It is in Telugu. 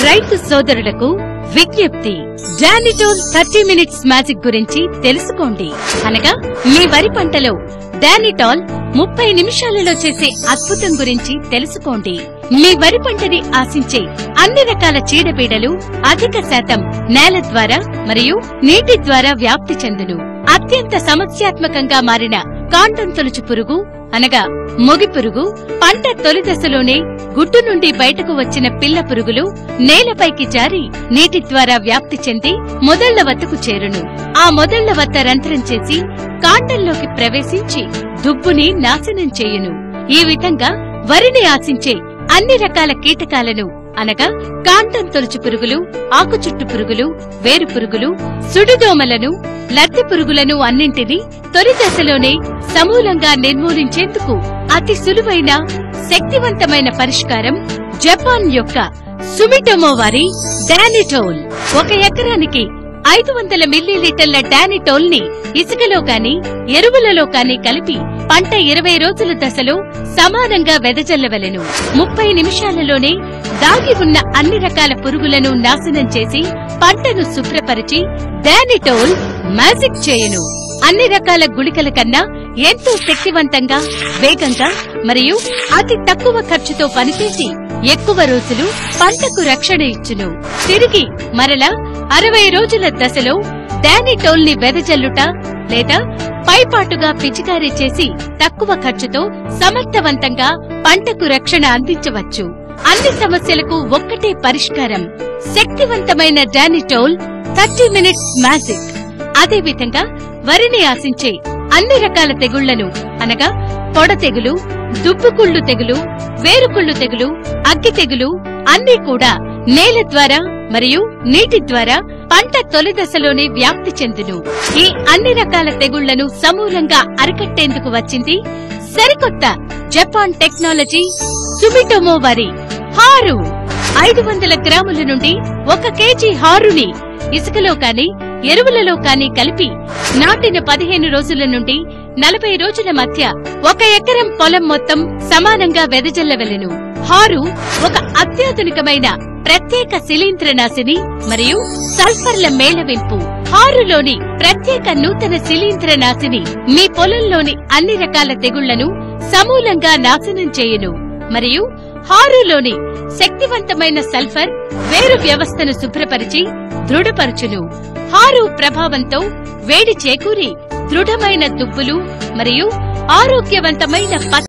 రైతు సోదరులకు విజ్ఞప్తి డానిటోల్ థర్టీ మినిట్స్ మ్యాజిక్ గురించి తెలుసుకోండి అనగా మీ వరి పంటలో డానిటాల్ ముప్పై నిమిషాలలో చేసే అద్భుతం గురించి తెలుసుకోండి మీ వరి పంటని ఆశించే అన్ని రకాల చీడపీడలు అధిక శాతం నేల ద్వారా మరియు నీటి ద్వారా వ్యాప్తి చెందును అత్యంత సమస్యాత్మకంగా మారిన కాండం తొలుచు పురుగు అనగా మొగి పురుగు పంట తొలి దశలోనే గుడ్డు నుండి బయటకు వచ్చిన పిల్ల పురుగులు నేలపైకి జారి నీటి ద్వారా వ్యాప్తి చెంది మొదళ్ల వద్దకు చేరును ఆ మొదళ్ల వద్ద రంధ్రం చేసి కాండంలోకి ప్రవేశించి దుబ్బుని నాశనం చేయును ఈ విధంగా వరిని ఆశించే అన్ని రకాల కీటకాలను అనగా కాండం తొలుచు పురుగులు ఆకుచుట్టు పురుగులు వేరు పురుగులు సుడిదోమలను లద్దె పురుగులను అన్నింటినీ తొలి దశలోనే సమూలంగా నిర్మూలించేందుకు అతి సులువైన శక్తివంతమైన పరిష్కారం జపాన్ యొక్క సుమిటోమో వారి డానిటోల్ ఒక ఎకరానికి ఐదు వందల మిల్లీలీటర్ల డానిటోల్ ని ఇసుకలో కాని ఎరువులలో కాని కలిపి పంట ఇరవై రోజుల దశలో సమానంగా వెదజల్లవలెను ముప్పై నిమిషాలలోనే దాగి ఉన్న అన్ని రకాల పురుగులను నాశనం చేసి పంటను శుభ్రపరిచి డానిటోల్ మ్యాజిక్ చేయను అన్ని రకాల గుళికల కన్నా ఎంతో శక్తివంతంగా వేగంగా మరియు అతి తక్కువ ఖర్చుతో పనిచేసి ఎక్కువ రోజులు పంటకు రక్షణ ఇచ్చును తిరిగి మరలా అరవై రోజుల దశలో డానిటోల్ ని వెదజల్లుట లేదా పైపాటుగా పిచికారీ చేసి తక్కువ ఖర్చుతో సమర్థవంతంగా పంటకు రక్షణ అందించవచ్చు అన్ని సమస్యలకు ఒక్కటే పరిష్కారం శక్తివంతమైన డానిటోల్ థర్టీ మినిట్స్ మ్యాజిక్ అదేవిధంగా వరిని ఆశించే అన్ని రకాల తెగుళ్లను అనగా పొడ తెగులు దుబ్బుకుళ్ళు తెగులు వేరుకుళ్ళు తెగులు అగ్గి తెగులు అన్నీ కూడా నేల ద్వారా మరియు నీటి ద్వారా పంట తొలి దశలోనే వ్యాప్తి చెందును ఈ అన్ని రకాల తెగుళ్లను సమూలంగా అరికట్టేందుకు వచ్చింది సరికొత్త జపాన్ టెక్నాలజీ సుమిటోమో వరి హారు ఐదు వందల గ్రాముల నుండి ఒక కేజీ హారుని ఇసుకలో కాని ఎరువులలో కాని కలిపి నాటిన పదిహేను రోజుల నుండి నలభై రోజుల మధ్య ఒక ఎకరం పొలం మొత్తం సమానంగా వెదజల్లవలెను హారు ఒక అత్యాధునికమైన ప్రత్యేక శిలీంద్రనాశిని మరియు సల్ఫర్ల మేళవింపు హారులోని ప్రత్యేక నూతన శిలీంద్రనాశిని మీ పొలంలోని అన్ని రకాల తెగుళ్లను సమూలంగా నాశనం చేయును మరియు హారులోని శక్తివంతమైన సల్ఫర్ వేరు వ్యవస్థను శుభ్రపరిచి దృఢపరచును హారు ప్రభావంతో వేడి చేకూరి దృఢమైన దుబ్బులు మరియు ఆరోగ్యవంతమైన పచ్చ